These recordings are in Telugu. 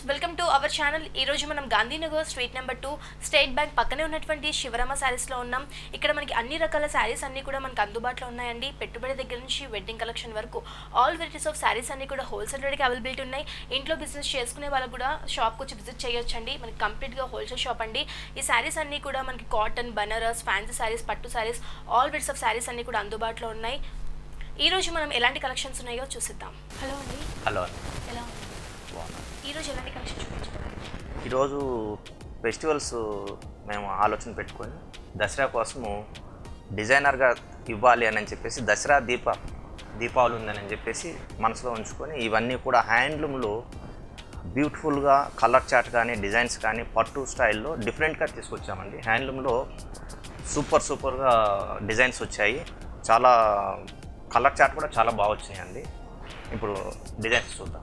వెల్కమ్ టు అవర్ ఛానల్ ఈ రోజు మనం Gandhinagar street number two State Bank పక్కనే ఉన్నటువంటి శివరామ శారీస్ లో ఉన్నాం ఇక్కడ మనకి అన్ని రకాల శారీస్ అన్ని కూడా మనకి అందుబాటులో ఉన్నాయండి పెట్టుబడి దగ్గర నుంచి వెడ్డింగ్ కలెక్షన్ వరకు ఆల్ వెరైటీస్ ఆఫ్ శారీస్ అన్ని కూడా హోల్సేల్ రేట్కి అవైలబిలిటీ ఉన్నాయి ఇంట్లో బిజినెస్ చేసుకునే వాళ్ళకు కూడా షాప్కి వచ్చి విజిట్ చేయొచ్చండి మనకి కంప్లీట్గా హోల్సేల్ షాప్ అండి ఈ శారీస్ అన్ని కూడా మనకి కాటన్ బనారస్ ఫ్యాన్సీ శారీస్ పట్టు saris all varieties of saris అన్ని కూడా అందుబాటులో ఉన్నాయి ఈ రోజు మనం ఎలాంటి కలెక్షన్స్ ఉన్నాయో చూసిద్దాం హలో అండి హలో ఎలా ఉంది బాగున్నాను ఈ రోజు ఎలాంటి కలెక్షన్ చూపించారు ఈరోజు ఫెస్టివల్స్ మేము ఆలోచన పెట్టుకొని దసరా కోసము డిజైనర్గా ఇవ్వాలి అని చెప్పేసి దసరా దీప దీపావళి ఉందని చెప్పేసి మనసులో ఉంచుకొని ఇవన్నీ కూడా హ్యాండ్లూమ్లో బ్యూటిఫుల్గా కలర్ చార్ట్ కానీ డిజైన్స్ కానీ పట్టు స్టైల్లో డిఫరెంట్గా తీసుకొచ్చామండి హ్యాండ్లూమ్లో సూపర్ సూపర్గా డిజైన్స్ వచ్చాయి చాలా కలర్ చార్ట్ కూడా చాలా బాగా వచ్చాయండి ఇప్పుడు డిజైన్స్ చూద్దాం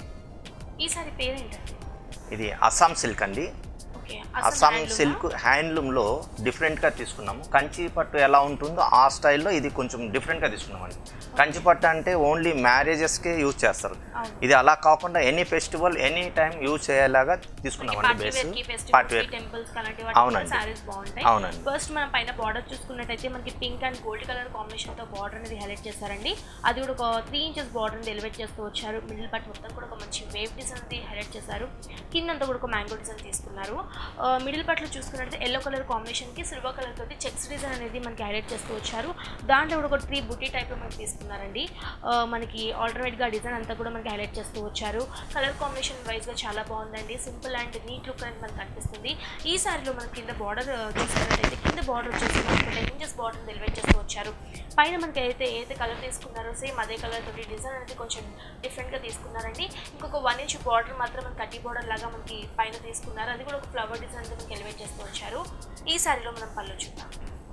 ఈసారి పేరేంటండి ఇది అస్సాం సిల్క్ అండి ఓకే అస్సాం సిల్క్ హ్యాండ్లూమ్లో డిఫరెంట్గా తీసుకున్నాము కంచి పట్టు ఎలా ఉంటుందో ఆ స్టైల్లో ఇది కొంచెం డిఫరెంట్గా తీసుకున్నామండి కంచి పట్టు అంటే ఓన్లీ మ్యారేజెస్కే యూజ్ చేస్తారు అవును. ఇది అలా కాకుండా any festival any time use చేయేలాగా తీసుకున్నామండి పార్టీ బేస్ వేర్ కి పార్టీ ఫెస్టివల్స్ వేర్ టెంపుల్స్ అలాంటి అవునండి. వాటి సారీస్ బాగుంటాయి అవునండి. ఫస్ట్ మనం పైన బార్డర్ చూసుకున్నట్టయితే మనకి pink and gold colour combination తో బార్డర్ అనేది హైలైట్ చేశారండి అది కూడా ఒక త్రీ ఇంచెస్ బార్డర్ అనేది ఎలివేట్ చేస్తూ వచ్చారు మిడిల్ పార్ట్ మొత్తం కూడా ఒక మంచి వేవ్ డిజైన్ అనేది హైలైట్ చేశారు కింద అంతా కూడా ఒక మ్యాంగో డిజైన్ తీసుకున్నారు మిడిల్ పార్ట్ లో చూసుకున్నట్టయితే ఎల్లో కలర్ కాంబినేషన్ కి సిల్వర్ కలర్ తోటి చెక్స్ డిజైన్ అనేది మనకి హైలైట్ చేస్తూ వచ్చారు దాంట్లో కూడా ఒక త్రీ బుటీ టైప్ లో మనకి తీసుకున్నారండి ఆ, మనకి ఆల్టర్నేట్ గా డిజైన్ అంతా కూడా మనకి హైలైట్ చేస్తూ వచ్చారు కలర్ కాంబినేషన్ వైజ్ గా చాలా బాగుందండి సింపుల్ అండ్ నీట్ లుక్ అనేది మనకి కనిపిస్తుంది ఈ సారీలో మనకి కింద బార్డర్ చూసుకున్నట్టయితే కింద బార్డర్ వచ్చేసి మనకి టెన్ ఇంచెస్ బార్డర్ ఎలివేట్ చేస్తూ వచ్చారు పైన మనకి అయితే ఏదైతే కలర్ తీసుకున్నారో సేమ్ అదే కలర్ తోటి డిజైన్ అనేది కొంచెం డిఫరెంట్ గా తీసుకున్నారండి ఇంకొక వన్ ఇంచ్ బార్డర్ మాత్రం మనకి కట్టి బార్డర్ లాగా మనకి పైన తీసుకున్నారు అది కూడా ఒక ఫ్లవర్ డిజైన్ తో మనకి ఎలివేట్ చేస్తూ వచ్చారు ఈ సారీలో మనం పళ్ళు చూద్దాం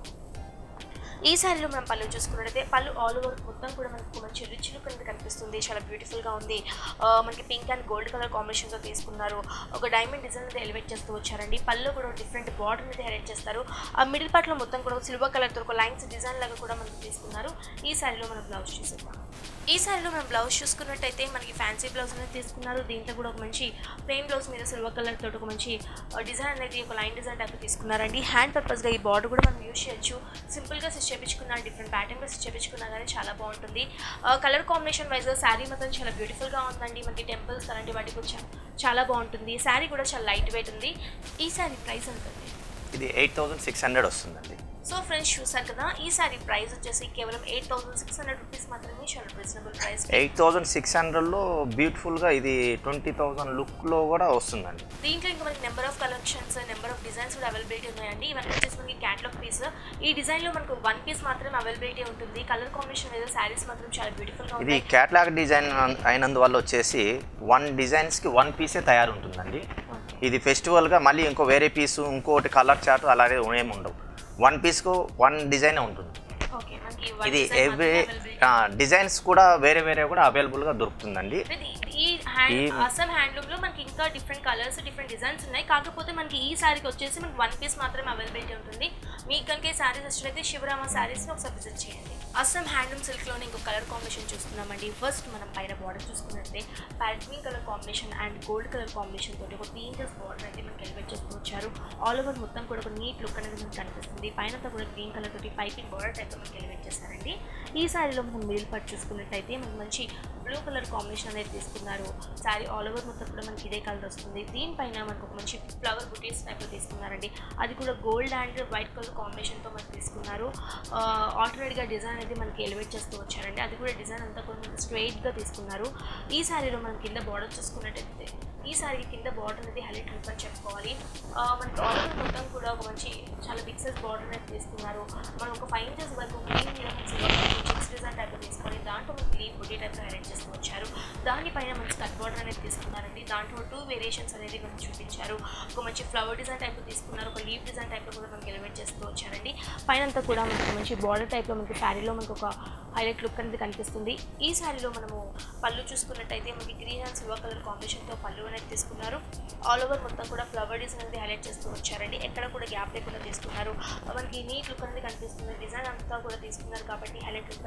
ఈ శారీలో మనం పళ్ళు చూసుకున్నట్టయితే పళ్ళు ఆల్ ఓవర్ మొత్తం కూడా మనకు మంచి రిచ్ లుక్ అనేది కనిపిస్తుంది చాలా బ్యూటిఫుల్గా ఉంది ఆ, మనకి పింక్ అండ్ గోల్డ్ కలర్ కాంబినేషన్తో తీసుకున్నారు ఒక డైమండ్ డిజైన్ అనేది ఎలివేట్ చేస్తూ వచ్చారండి పళ్ళు కూడా డిఫరెంట్ బార్డర్ అనేది హైలైట్ చేస్తారు ఆ మిడిల్ పార్ట్లో మొత్తం కూడా సిల్వర్ కలర్తో ఒక లైన్స్ డిజైన్ లాగా కూడా మనకి తీసుకున్నారు ఈ శారీలో మనం బ్లౌజ్ చూసేద్దాం ఈ శారీలో మనం బ్లౌజ్ చూసుకున్నట్టయితే మనకి ఫ్యాన్సీ బ్లౌజ్ అనేది తీసుకున్నారు దీంట్లో కూడా ఒక మంచి ప్లెయిన్ బ్లౌజ్ మీద సిల్వర్ కలర్ తోటి ఒక మంచి డిజైన్ అనేది ఒక లైన్ డిజైన్ టైప్ తీసుకున్నారండి హ్యాండ్ పర్పస్గా ఈ బార్డర్ కూడా మనం యూజ్ చేయొచ్చు సింపుల్గా స్టిచ్ చేయించుకున్నా డిఫరెంట్ ప్యాటర్న్లో స్టిచ్ చేయించుకున్నా కానీ చాలా బాగుంటుంది కలర్ కాంబినేషన్ వైజ్గా శారీ మాత్రం చాలా బ్యూటిఫుల్గా ఉందండి మనకి టెంపుల్స్ అలాంటి వాటికి కూడా చా- చాలా బాగుంటుంది శారీ కూడా చాలా లైట్ వెయిట్ ఉంది ఈ శారీ ప్రైస్ ఎంత ఉంది ఇది ఎయిట్ థౌజండ్ సిక్స్ హండ్రెడ్ వస్తుందండి సో ఫ్రెండ్స్ చూసారు కదా ఈ సారీ ప్రైస్ వచ్చేసి కేవలం eight thousand six hundred rupees మాత్రమే చాలా reasonable price eight thousand six హండ్రెడ్లో బ్యూటిఫుల్గా ఇది ట్వంటీ థౌజండ్ లుక్లో కూడా వస్తుందండి దీంట్లో ఇంకా మనకి number of collections number of designs కూడా అవైలబిలిటీ ఉన్నాయండి ఇవన్నీ వచ్చేసి మనకి క్యాటలాగ్ పీస్ ఈ డిజైన్లో మనకు వన్ పీస్ మాత్రం అవైలబిలిటీ ఉంటుంది కలర్ కాంబినేషన్ ఏదో శారీస్ మాత్రం చాలా బ్యూటిఫుల్గా ఇది ఉంటాయి క్యాట్లాగ్ డిజైన్ అన్- అయినందువల్ల వచ్చేసి వన్ డిజైన్స్కి వన్ పీసే తయారు ఉంటుందండి ఇది ఫెస్టివల్గా మళ్ళీ ఇంకో వేరే పీసు ఇంకోటి కలర్ చార్ట్ అలాగే ఏమి ఉండవు వన్ పీస్కు వన్ డిజైనే ఉంటుంది ఓకే మనకి one ఇది design ఎవ్రీ మాత్రమే availability డిజైన్స్ కూడా వేరే వేరే కూడా అవైలబుల్గా దొరుకుతుందండి ఇది ఈ హ్యాండ్ ఈ- అసలు హ్యాండ్లూమ్ లో మనకి ఇంకా డిఫరెంట్ కలర్స్ డిఫరెంట్ డిజైన్స్ ఉన్నాయి కాకపోతే మనకి ఈ శారీకి వచ్చేసి మనకి వన్ పీస్ మాత్రమే అవైలబిలిటీ ఉంటుంది మీకు కనుక ఈ శారీస్ వచ్చినట్లయితే శివరామ శారీస్ని ఒకసారి విజిట్ చేయండి అస్సాం హ్యాండ్లూమ్ సిల్క్లోనే ఇంకో కలర్ కాంబినేషన్ చూస్తున్నామండి ఫస్ట్ మనం పైన బార్డర్ చూసుకున్నట్లయితే parrot green colour combination and gold colour combination తోటి ఒక త్రీ ఇంచెస్ బార్డర్ అయితే మనకి ఎలివేట్ చేస్తూ వచ్చారు ఆల్ ఓవర్ మొత్తం కూడా ఒక నీట్ లుక్ అనేది మనకి కనిపిస్తుంది పైన అంతా కూడా గ్రీన్ కలర్ తోటి పైపింగ్ బార్డర్ టైప్ మనకి ఎలివేట్ చేశారండి ఈ శారీలో మనం మిడిల్ పార్ట్ చూసుకున్నట్టయితే మనకి మంచి బ్లూ కలర్ కాంబినేషన్ అనేది తీసుకున్నారు శారీ ఆల్ ఓవర్ మొత్తం కూడా మనకి ఇదే కలర్ వస్తుంది దీనిపైన మనకు ఒక మంచి ఫ్లవర్ బుటీస్ టైప్లో తీసుకున్నారండి అది కూడా గోల్డ్ అండ్ వైట్ కలర్ కాంబినేషన్తో మనకి తీసుకున్నారు ఆల్టర్నేట్గా డిజైన్ అనేది మనకి ఎలివేట్ చేస్తూ వచ్చారండి అది కూడా డిజైన్ అంతా కూడా మనకి స్ట్రైట్గా తీసుకున్నారు ఈ శారీలో మనం కింద బార్డర్ చూసుకున్నట్టయితే ఈ శారీకి కింద బార్డర్ అనేది హైలైట్ లుక్ అని చెప్పుకోవాలి ఆ, మనకి ఆల్ ఓవర్ మొత్తం కూడా ఒక మంచి చాలా బిగ్ సైజ్ బార్డర్ అనేది తీసుకున్నారు మనం ఒక ఫైవ్ ఇంచెస్ వరకు గ్రీన్ చెక్స్ డిజైన్ టైప్ తీసుకొని దాంట్లో మనకి గ్రీన్ బుడ్డీ టైప్ హైలైట్ చేస్తూ వచ్చారు దానిపైన మంచి కట్ బార్డర్ అనేది తీసుకున్నారండి దాంట్లో టూ వేరియేషన్స్ అనేది మనకి చూపించారు ఒక మంచి ఫ్లవర్ డిజైన్ టైప్ తీసుకున్నారు ఒక లీవ్ డిజైన్ టైప్లో కూడా మనకి ఎలివేట్ చేస్తూ వచ్చారండి పైన అంతా కూడా మనకి మంచి బార్డర్ టైప్లో మనకి శారీలో మనకి ఒక హైలైట్ లుక్ అనేది కనిపిస్తుంది ఈ శారీలో మనము పళ్ళు చూసుకున్నట్టయితే మనకి గ్రీన్ అండ్ సిల్వర్ కలర్ కాంబినేషన్తో పళ్ళు అనేది తీసుకున్నారు ఆల్ ఓవర్ మొత్తం కూడా ఫ్లవర్ డిజైన్ అనేది హైలైట్ చేస్తూ వచ్చారండి ఎక్కడ కూడా గ్యాప్ లేకుండా తీసుకున్నారు మనకి నీట్ లుక్ అనేది కనిపిస్తుంది డిజైన్ అంతా కూడా తీసుకున్నారు కాబట్టి హైలైట్ లుక్ అనేది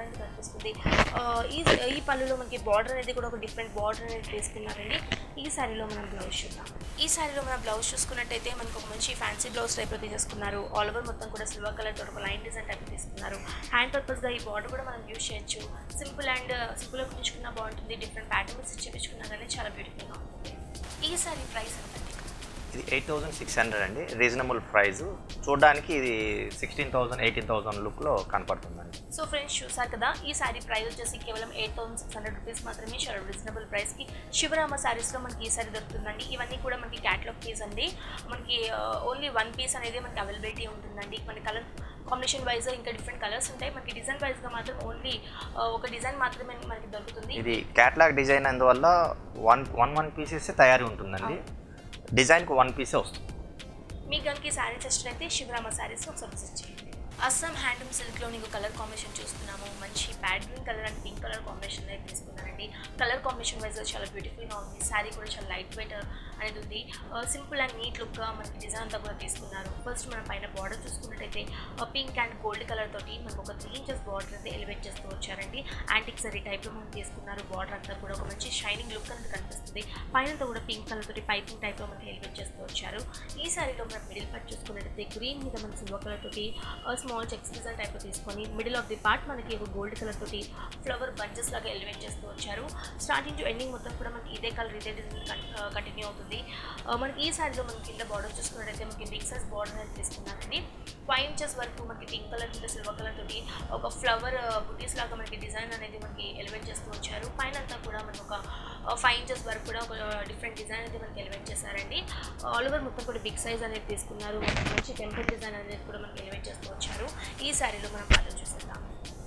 అనేది కనిపిస్తుంది ఆ, ఈ ఈ పళ్ళులో మనకి బార్డర్ అనేది కూడా ఒక డిఫరెంట్ బార్డర్ అనేది తీసుకున్నారండి ఈ శారీలో మనం బ్లౌజ్ చూద్దాం ఈ శారీలో మనం బ్లౌజ్ చూసుకున్నట్టయితే మనకు ఒక మంచి ఫ్యాన్సీ బ్లౌజ్ టైప్లో తీసేసుకున్నారు ఆల్ ఓవర్ మొత్తం కూడా సిల్వర్ కలర్ తోటి ఒక లైన్ డిజైన్ టైప్ తీసుకున్నారు హ్యాండ్ పర్పస్గా ఈ బార్డర్ కూడా మనం యూజ్ చేయొచ్చు సింపుల్ అండ్ సింపుల్గా కుట్టించుకున్నా బాగుంటుంది డిఫరెంట్ ప్యాటర్న్స్ చేపించుకున్నా కానీ చాలా బ్యూటిఫుల్గా ఉంటుంది ఈ శారీ ప్రైస్ ఎంతండి ఇది ఎయిట్ థౌజండ్ సిక్స్ హండ్రెడ్ అండి రీజనబుల్ ప్రైస్ చూడడానికి ఇది సిక్స్టీన్ థౌజండ్ ఎయిటీన్ థౌజండ్ లుక్లో కనపడుతుందండి సో ఫ్రెండ్స్ చూసారు కదా ఈ శారీ ప్రైస్ వచ్చేసి కేవలం eight thousand six hundred rupees మాత్రమే చాలా రీజనబుల్ ప్రైస్కి శివరామ శారీస్లో మనకి ఈ శారీ దొరుకుతుందండి ఇవన్నీ కూడా మనకి క్యాట్లాగ్ పీస్ అండి మనకి ఓన్లీ వన్ పీస్ అనేది మనకి అవైలబిలిటీ ఉంటుందండి మన కలర్ కాంబినేషన్ వైజ్ ఇంకా డిఫరెంట్ కలర్స్ ఉంటాయి మనకి డిజైన్ వైజ్గా మాత్రం ఓన్లీ ఒక డిజైన్ మాత్రమే మనకి దొరుకుతుంది ఇది క్యాట్లాగ్ డిజైన్ అందువల్ల వన్ వన్ వన్ పీసెస్ తయారీ ఉంటుందండి డిజైన్కి వన్ పీసే వస్తుంది మీకు కనుక ఈ శారీస్ ఇష్టమైతే శివరామ శారీస్ ఒకసారి విజిట్ చేయండి అస్సాం హ్యాండ్లూమ్ సిల్క్లో నీకు కలర్ కాంబినేషన్ చూస్తున్నాము మంచి ప్యాడ్ green colour and pink colour combination అయితే తీసుకున్నారండి కలర్ కాంబినేషన్ వైజ్ చాలా బ్యూటిఫుల్గా ఉంది శారీ కూడా చాలా లైట్ వెయిట్ అనేది ఉంది సింపుల్ అండ్ నీట్ లుక్గా మనకి డిజైన్ అంతా కూడా తీసుకున్నారు ఫస్ట్ మనం పైన బార్డర్ చూసుకున్నట్టయితే పింక్ అండ్ గోల్డ్ కలర్ తోటి మనకు ఒక త్రీ ఇంచెస్ బార్డర్ అయితే ఎలివేట్ చేస్తూ వచ్చారండి యాంటిక్ సరీ టైప్లో మనం తీసుకున్నారు బార్డర్ అంతా కూడా ఒక మంచి షైనింగ్ లుక్ అనేది కనిపిస్తుంది పైన కూడా పింక్ కలర్ తోటి పైపింగ్ టైప్లో మనకి ఎలివేట్ చేస్తూ వచ్చారు ఈ శారీలో మనం మిడిల్ పార్ట్ చూసుకున్నట్టయితే గ్రీన్ మీద మన సిల్వర్ కలర్ తోటి స్మాల్ చెక్స్ డిజైన్ టైప్లో తీసుకొని మిడిల్ ఆఫ్ ది పార్ట్ మనకి ఒక గోల్డ్ కలర్ తోటి ఫ్లవర్ బంచెస్ లాగా ఎలివేట్ చేస్తూ వచ్చారు స్టార్టింగ్ టు ఎండింగ్ మొత్తం కూడా మనకి ఇదే కలర్ ఇదే డిజైన్ కంటిన్యూ అవుతుంది ఆ, మనకి ఈ శారీలో మనకి కింద బార్డర్ చూసుకున్నట్టయితే మనకి బిగ్ సైజ్ బార్డర్ అనేది తీసుకున్నారండి ఫైవ్ ఇంచెస్ వరకు మనకి పింక్ కలర్ కింద సిల్వర్ కలర్ తోటి ఒక ఫ్లవర్ బుటీస్ లాగా మనకి డిజైన్ అనేది మనకి ఎలివేట్ చేస్తూ వచ్చారు పైన అంతా కూడా మనకి ఒక ఫైవ్ ఇంచెస్ వరకు కూడా ఒక డిఫరెంట్ డిజైన్ అనేది మనకి ఎలివేట్ చేశారండి ఆల్ ఓవర్ మొత్తం కూడా బిగ్ సైజ్ అనేది తీసుకున్నారు మనకి మంచి టెంపుల్ డిజైన్ అనేది కూడా మనకి ఎలివేట్ చేస్తూ వచ్చారు ఈ శారీలో మనం పళ్ళు చూసేద్దాం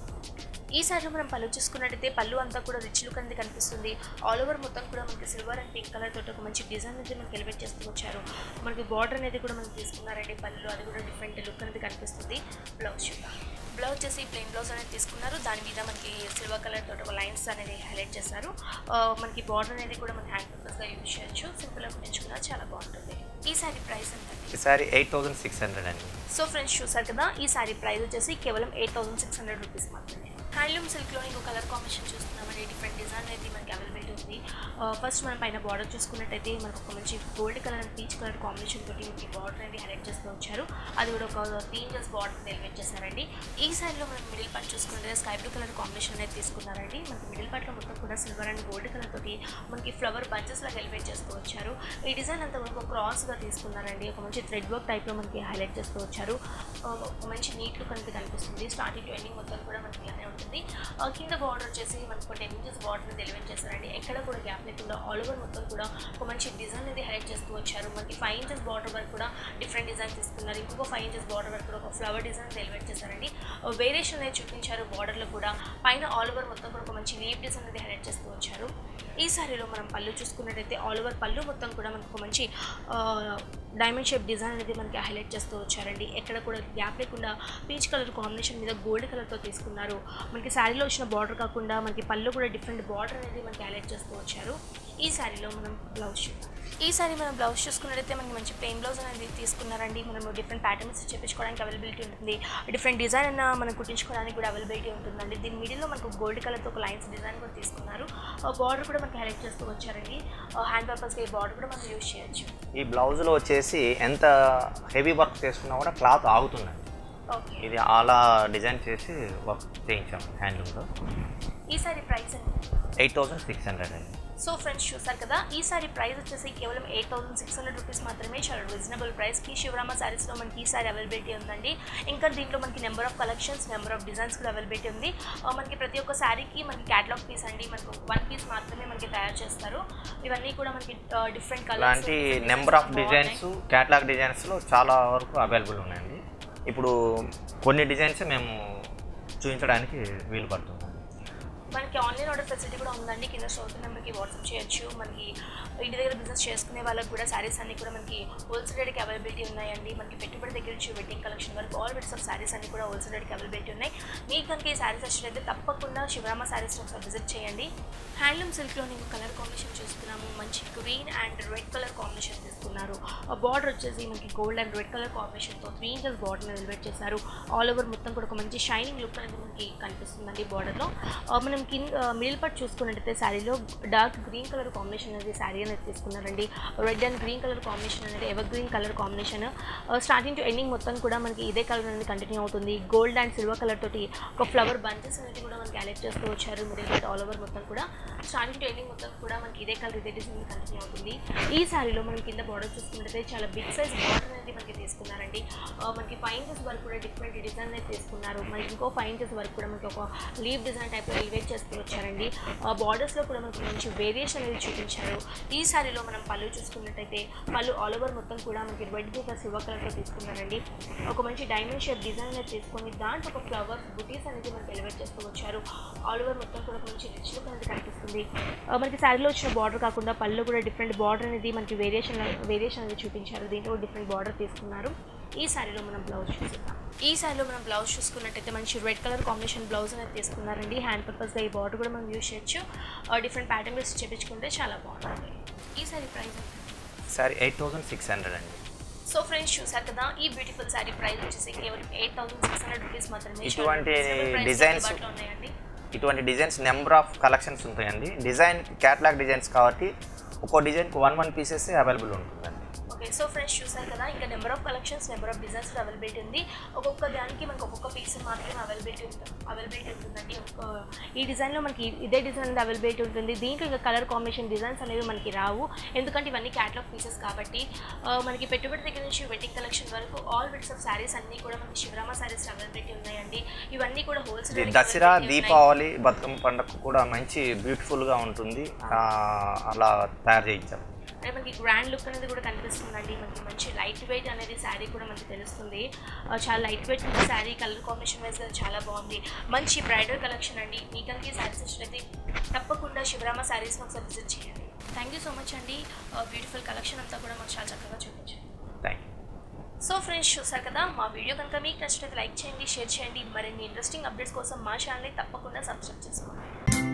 ఈ శారీలో మనం పళ్ళు చూసుకున్నట్టయితే పళ్ళు అంతా కూడా రిచ్ లుక్ అనేది కనిపిస్తుంది ఆల్ ఓవర్ మొత్తం కూడా మనకి సిల్వర్ అండ్ పింక్ కలర్ తోటి ఒక మంచి డిజైన్ అనేది మనకి ఎలివేట్ చేస్తూ వచ్చారు మనకి బార్డర్ అనేది కూడా మనకి తీసుకున్నారండి పళ్ళు అది కూడా డిఫరెంట్ లుక్ అనేది కనిపిస్తుంది బ్లౌజ్ చూద్దాం బ్లౌజ్ చేసి ప్లెయిన్ బ్లౌజ్ అనేది తీసుకున్నారు దాని మీద మనకి సిల్వర్ కలర్ తోటి ఒక లైన్స్ అనేది హైలైట్ చేశారు ఆ, మనకి బార్డర్ అనేది కూడా మన హ్యాండ్ పర్పస్గా యూజ్ చేయొచ్చు సింపుల్గా కుట్టించుకున్నా చాలా బాగుంటుంది ఈ శారీ ప్రైస్ ఎంత ఈ sari eight thousand six hundred అండి సో ఫ్రెండ్స్ చూసారు కదా ఈ శారీ ప్రైస్ వచ్చేసి కేవలం eight thousand six hundred rupees మాత్రమే హ్యాండ్లూమ్ సిల్క్లో ఇంకో కలర్ కాంబినేషన్ చూస్తున్నామండి డిఫరెంట్ డిజైన్ అనేది మనకి అవైలబిలిటీ ఉంది ఫస్ట్ మనం పైన బార్డర్ చూసుకున్నట్టయితే మనకు ఒక మంచి gold colour and peach colour combination తోటి మనకి బార్డర్ అనేది హైలైట్ చేస్తూ వచ్చారు అది కూడా ఒక త్రీ ఇంచెస్ బార్డర్ ఎలివేట్ చేశారండి ఈ సైడ్లో మనం మిడిల్ పార్ట్ చూసుకుంటే స్కై బ్లూ కలర్ కాంబినేషన్ అనేది తీసుకున్నారండి మనకి మిడిల్ పార్ట్లో మొత్తం కూడా సిల్వర్ అండ్ గోల్డ్ కలర్ తోటి మనకి ఫ్లవర్ బంచెస్ లాగా ఎలివేట్ చేస్తూ వచ్చారు ఈ డిజైన్ అంతా మనకు క్రాస్గా తీసుకున్నారండి ఒక మంచి థ్రెడ్ వర్క్ టైప్లో మనకి హైలైట్ చేస్తూ వచ్చారు ఆ, ఒక మంచి నీట్ లుక్ అనేది కనిపిస్తుంది స్టార్టింగ్ టు ఎండింగ్ మొత్తం కూడా మనకి ఇలానే ఉంటుంది ఆ, కింద బార్డర్ వచ్చేసి మనకు టెన్ ఇంచెస్ బార్డర్ అనేది ఎలివేట్ చేశారండి ఎక్కడ కూడా గ్యాప్ లేకుండా ఆల్ ఓవర్ మొత్తం కూడా ఒక మంచి డిజైన్ అనేది హైలైట్ చేస్తూ వచ్చారు మనకి ఫైవ్ ఇంచెస్ బార్డర్ వరకు కూడా డిఫరెంట్ డిజైన్ తీసుకున్నారు ఇంకొక ఫైవ్ ఇంచెస్ బార్డర్ వరకు కూడా ఒక ఫ్లవర్ డిజైన్ అనేది ఎలివేట్ చేశారండి వేరియేషన్ అనేది చూపించారు బార్డర్లో కూడా పైన ఆల్ ఓవర్ మొత్తం కూడా ఒక మంచి వీవ్ డిజైన్ అనేది హైలైట్ చేస్తూ వచ్చారు ఈ సారీలో మనం పళ్ళు చూసుకున్నట్టయితే ఆల్ ఓవర్ పళ్ళు మొత్తం కూడా మనకు ఒక మంచి డైమండ్ షేప్ డిజైన్ అనేది మనకి హైలైట్ చేస్తూ వచ్చారండి ఎక్కడ కూడా గ్యాప్ లేకుండా పీచ్ కలర్ కాంబినేషన్ మీద గోల్డ్ కలర్తో తీసుకున్నారు మనకి శారీలో వచ్చిన బార్డర్ కాకుండా మనకి పళ్ళు కూడా డిఫరెంట్ బార్డర్ అనేది మనకి హైలైట్ చేస్తూ వచ్చారు ఈ శారీలో మనం బ్లౌజ్ చూద్దాం ఈ సారీ మనం బ్లౌజ్ చూసుకున్నట్టయితే మనకి మంచి ప్లెయిన్ బ్లౌజ్ అనేది తీసుకున్నారండి మనం డిఫరెంట్ ప్యాటర్న్స్ చేపించుకోవడానికి అవైలబిలిటీ ఉంటుంది డిఫరెంట్ డిజైన్ అన్న మనం కుట్టించుకోవడానికి కూడా అవైలబిలిటీ ఉంటుందండి దీని మిడిల్లో మనకు గోల్డ్ కలర్తో ఒక లైన్స్ డిజైన్ కూడా తీసుకున్నారు బార్డర్ కూడా మనకి హైలైట్ చేస్తూ వచ్చారండి హ్యాండ్ పర్పస్గా ఈ బార్డర్ కూడా మనం యూజ్ చేయొచ్చు ఈ బ్లౌజ్లో వచ్చేసి ఎంత హెవీ వర్క్ చేసుకున్నా కూడా క్లాత్ ఆగుతుందండి ఓకే ఇది అలా డిజైన్ చేసి వర్క్ చేయించాం హ్యాండ్లూమ్లో ఈ సారీ ప్రైస్ అండి ఎయిట్ థౌసండ్ సిక్స్ హండ్రెడ్ అండి సో ఫ్రెండ్స్ చూసారు కదా ఈ సారీ ప్రైస్ వచ్చేసి కేవలం eight thousand six hundred rupees మాత్రమే చాలా రీజనబుల్ ప్రైస్కి శివరామ సారీస్లో మనకి ఈ సారీ అవైలబిలిటీ ఉందండి ఇంకా దీంట్లో మనకి number of collections number of designs కూడా అవైలబిలిటీ ఉంది ఆ, మనకి ప్రతి ఒక్క శారీకి మనకి క్యాటలాగ్ పీస్ అండి మనకు వన్ పీస్ మాత్రమే మనకి తయారు చేస్తారు ఇవన్నీ కూడా మనకి డిఫరెంట్ కలర్స్ ఇలాంటి నెంబర్ ఆఫ్ డిజైన్స్ క్యాటలాగ్ డిజైన్స్లో చాలా వరకు అవైలబుల్ ఉన్నాయండి ఇప్పుడు కొన్ని డిజైన్స్ మేము చూపించడానికి వీలు పడుతుంది మనకి ఆన్లైన్ ఆర్డర్ ఫెసిలిటీ కూడా ఉందండి కింద స్టోర్ నెంబర్కి వాట్సాప్ చేయొచ్చు మనకి ఇంటి దగ్గర బిజినెస్ చేసుకునే వాళ్ళకి కూడా శారీస్ అన్ని కూడా మనకి హోల్సేల్ రేట్కి అవైలబిలిటీ ఉన్నాయండి మనకి పెట్టుబడి దగ్గర నుంచి వెడ్డింగ్ కలెక్షన్ వరకు ఆల్ బిట్స్ ఆఫ్ శారీస్ అన్ని కూడా హోల్సేల్ రేట్కి అవైలబిలిటీ ఉన్నాయి మీకు కనుక ఈ శారీస్ వచ్చినట్లయితే తప్పకుండా శివరామ శారీస్ ఒకసారి విజిట్ చేయండి హ్యాండ్లూమ్ సిల్క్లో నేను కలర్ కాంబినేషన్ చూస్తున్నాము మంచి green and red colour combination తీసుకున్నారు బార్డర్ వచ్చేసి మనకి గోల్డ్ అండ్ రెడ్ కలర్ కాంబినేషన్తో త్రీ ఇంచెస్ బార్డర్ ఎలివేట్ చేశారు ఆల్ ఓవర్ మొత్తం కూడా ఒక మంచి షైనింగ్ లుక్ అనేది మనకి కనిపిస్తుందండి బార్డర్లో మనం కింద మిడిల్ పార్ట్ చూసుకున్నట్టయితే శారీలో డార్క్ గ్రీన్ కలర్ కాంబినేషన్ అనేది శారీ అనేది తీసుకున్నారండి red and green colour combination అనేది evergreen colour combination starting to ending మొత్తం కూడా మనకి ఇదే కలర్ అనేది కంటిన్యూ అవుతుంది గోల్డ్ అండ్ సిల్వర్ కలర్ తోటి ఒక ఫ్లవర్ బంచెస్ అనేది కూడా మనకి అలెక్ట్ చేస్తూ వచ్చారు మిడిల్ పార్ట్ ఆల్ ఓవర్ మొత్తం కూడా స్టార్టింగ్ టు ఎండింగ్ మొత్తం కూడా మనకి ఇదే కలర్ ఇదే డిజైన్ కంటిన్యూ అవుతుంది ఈ శారీలో మనం కింద బార్డర్ చూసుకుంటే చాలా బిగ్ సైజ్ బార్డర్ అనేది మనకి తీసుకున్నారండి ఆ, మనకి ఫైవ్ ఇంచెస్ వరకు కూడా డిఫరెంట్ డిజైన్ అనేది తీసుకున్నారు మనకి ఇంకో ఫైవ్ ఇంచెస్ వరకు కూడా మనకి ఒక లీవ్ డిజైన్ టైప్లో ఎలివేట్ చేస్తూ వచ్చారండి ఆ బార్డర్స్లో కూడా మనకి మంచి వేరియేషన్ అనేది చూపించారు ఈ శారీలో మనం పళ్ళు చూసుకున్నట్టయితే పళ్ళు ఆల్ ఓవర్ మొత్తం కూడా మనకి రెడ్ ఇంకా సిల్వర్ కలర్తో తీసుకున్నారండి ఒక మంచి డైమండ్ షేప్ డిజైన్ అనేది తీసుకొని దాంట్లో ఒక ఫ్లవర్స్ బుటీస్ అనేది మనకి ఎలివేట్ చేస్తూ వచ్చారు ఆల్ ఓవర్ మొత్తం కూడా ఒక మంచి రిచ్ లుక్ అనేది కనిపిస్తుంది ఆ, మనకి శారీలో వచ్చిన బార్డర్ కాకుండా పళ్ళు కూడా డిఫరెంట్ బార్డర్ అనేది మనకి వేరియేషన్ వేరియేషన్ అనేది చూపించారు దీంట్లో డిఫరెంట్ బార్డర్ తీసుకున్నారు ఈ శారీలో మనం బ్లౌజ్ చూసుకుందాం ఈ శారీలో మనం బ్లౌజ్ చూసుకున్నట్టయితే మంచి రెడ్ కలర్ కాంబినేషన్ బ్లౌజ్ అనేది తీసుకున్నారండి హ్యాండ్ పర్పస్గా ఈ బార్డర్ కూడా మనం యూజ్ చేయొచ్చు డిఫరెంట్ ప్యాటర్న్ వేసి చేపించుకుంటే చాలా బాగుంటుంది ఈ శారీ ప్రైస్ ఎంత sari eight thousand six hundred అండి సో ఫ్రెండ్స్ చూసారు కదా ఈ బ్యూటిఫుల్ శారీ ప్రైస్ వచ్చేసి కేవలం eight thousand six hundred rupees మాత్రమే ఇటువంటి చాలా reasonable price లో designs- అందుబాటులో ఉన్నాయండి ఇటువంటి డిజైన్స్ నెంబర్ ఆఫ్ కలెక్షన్స్ ఉంటాయండి డిజైన్ క్యాటలాగ్ డిజైన్స్ కాబట్టి ఒక్కో డిజైన్కి వన్ వన్ పీసెస్ అవైలబుల్ ఉంటుందండి ఓకే సో ఫ్రెండ్స్ చూసారు కదా ఇంకా number of collections number of designs availability ఉంది ఒక్కొక్క దానికి మనకు ఒక్కొక్క పీస్ మాత్రమే అవైలబిలిటీ ఉంటుంది అవైలబిలిటీ ఉంటుందండి ఒక ఈ డిజైన్లో మనకి ఇదే డిజైన్ అవైలబిలిటీ ఉంటుంది దీంట్లో ఇంకా కలర్ కాంబినేషన్ డిజైన్స్ అనేవి మనకి రావు ఎందుకంటే ఇవన్నీ క్యాటలాగ్ పీసెస్ కాబట్టి ఆ, మనకి పెట్టుబడి దగ్గర నుంచి వెడ్డింగ్ కలెక్షన్ వరకు ఆల్ బిట్స్ ఆఫ్ శారీస్ అన్నీ కూడా మనకి శివరామ శారీస్ అవైలబిలిటీ ఉన్నాయండి ఇవన్నీ కూడా ఇది హోల్సేల్ దసరా దీపావళి బతుకమ్మ పండుగ కూడా మంచి బ్యూటిఫుల్గా ఉంటుంది ఆ, అలా తయారు చేయించాం అంటే మనకి గ్రాండ్ లుక్ అనేది కూడా కనిపిస్తుందండి మనకి మంచి లైట్ వెయిట్ అనేది శారీ కూడా మనకి తెలుస్తుంది ఆ, చాలా లైట్ వెయిట్ ఉన్న శారీ కలర్ కాంబినేషన్ వైజ్ చాలా బాగుంది మంచి బ్రైడల్ కలెక్షన్ అండి మీ కనుక ఈ శారీస్ వచ్చినట్లయితే తప్పకుండా శివరామ శారీస్ని ఒకసారి విజిట్ చేయండి థ్యాంక్ యూ సో మచ్ అండి బ్యూటిఫుల్ కలెక్షన్ అంతా కూడా మాకు చాలా చక్కగా చూపించారు థ్యాంక్ యూ సో ఫ్రెండ్స్ చూసారు కదా మా వీడియో కనుక మీకు నచ్చినట్లయితే లైక్ చేయండి షేర్ చేయండి మరిన్ని ఇంట్రెస్టింగ్ అప్డేట్స్ కోసం మా ఛానల్ని తప్పకుండా సబ్స్క్రైబ్ చేసుకోండి